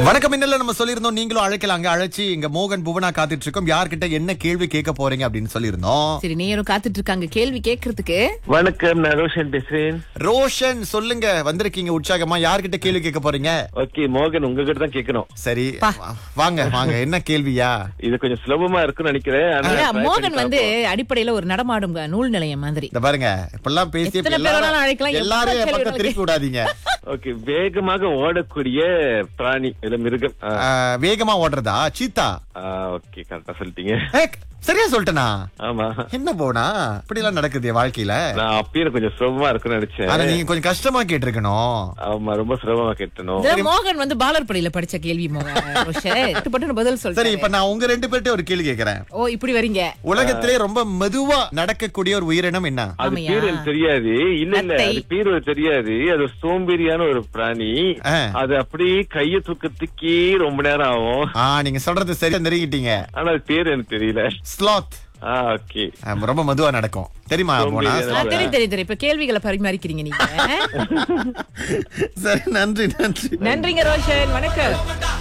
வணக்கம் இன்னல நம்ம சொல்லியிருந்தோம் நீங்களும் அழைக்கலாங்க அழைச்சி இங்க மோகன் புவனா காத்துட்டு இருக்கோம் யார்கிட்ட என்ன கேள்வி கேட்க போறீங்க அப்படின்னு சொல்லியிருந்தோம் சரி நேரும் காத்துட்டு இருக்காங்க கேள்வி கேட்கறதுக்கு வணக்கம் நான் ரோஷன் பேசுறேன் ரோஷன் சொல்லுங்க வந்திருக்கீங்க உற்சாகமா யார்கிட்ட கேள்வி கேட்க போறீங்க ஓகே மோகன் உங்ககிட்ட தான் கேட்கணும் சரி வாங்க வாங்க என்ன கேள்வியா இது கொஞ்சம் சுலபமா இருக்கும்னு நினைக்கிறேன் ஆனா ஏன்னா, try பண்ணி மோகன் வந்து பார்ப்போம். அடிப்படையில ஒரு நடமாடும் க- நூல் நிலையம் மாதிரி இந்த பாருங்க இப்பெல்லாம் பேசி இப்ப எத்தனை பேர் வேணாலும் அழைக்கலாம், எல்லாரும் எவ்வளவு என் பக்கம் கேள்வி திருப்பி விடாதீங்க ஓகே வேகமாக ஓடக்கூடிய பிராணி இல்ல மிருகம் ஆ, ஆ, வேகமா ஓடுறதா சீத்தா ஆ, ஓகே கரெக்டா சொல்லிட்டீங்க ஏ, சரியா சொல்லிட்டேனா ஆமா என்ன போனா இப்படி எல்லாம் நடக்குது என் வாழ்க்கையில நான் அப்பயும் கொஞ்சம் சுலபமா இருக்கும்னு நினைச்சேன் ஆனா நீங்க கொஞ்சம் கஷ்டமா கேட்டிருக்கணும் ஆமா ரொம்ப சுலபமா கேட்டணும் இதுல மோகன் வந்து பாலர் படையில படிச்ச கேள்வி மோகன் ரோஷன். பட்டு பட்டுன்னு பதில் சரி சொல்றேன் இப்ப நான் உங்க ரெண்டு பேர்ட்ட ஒரு கேள்வி கேக்குறேன் ஓ இப்படி வரீங்க உலகத்திலே ரொம்ப மெதுவா நடக்கக்கூடிய ஒரு உயிரினம் என்ன அது ஆமையா? பேர் எனக்கு தெரியாது இல்ல இல்ல நத்தை. அது பேர் எனக்கு தெரியாது அது சோம்பேறியான ஒரு பிராணி ஆ. அது அப்படியே கைய தூக்கத்துக்கே ரொம்ப நேரம் ஆகும் ஆ நீங்க சொல்றது சரியா நெருங்கிட்டீங்க ஆனா அது பேர் எனக்கு தெரியல ஸ்லாத் ஆ ஓகே ரொம்ப மெதுவா நடக்கும் தெரியுமா போனா சோம்பேறியா ஆ, தெரியும் தெரியும் தெரியும் இப்ப கேள்விகளை பரிமாறிக்கிறீங்க நீங்க சரி நன்றி நன்றி நன்றிங்க ரோஷன் வணக்கம்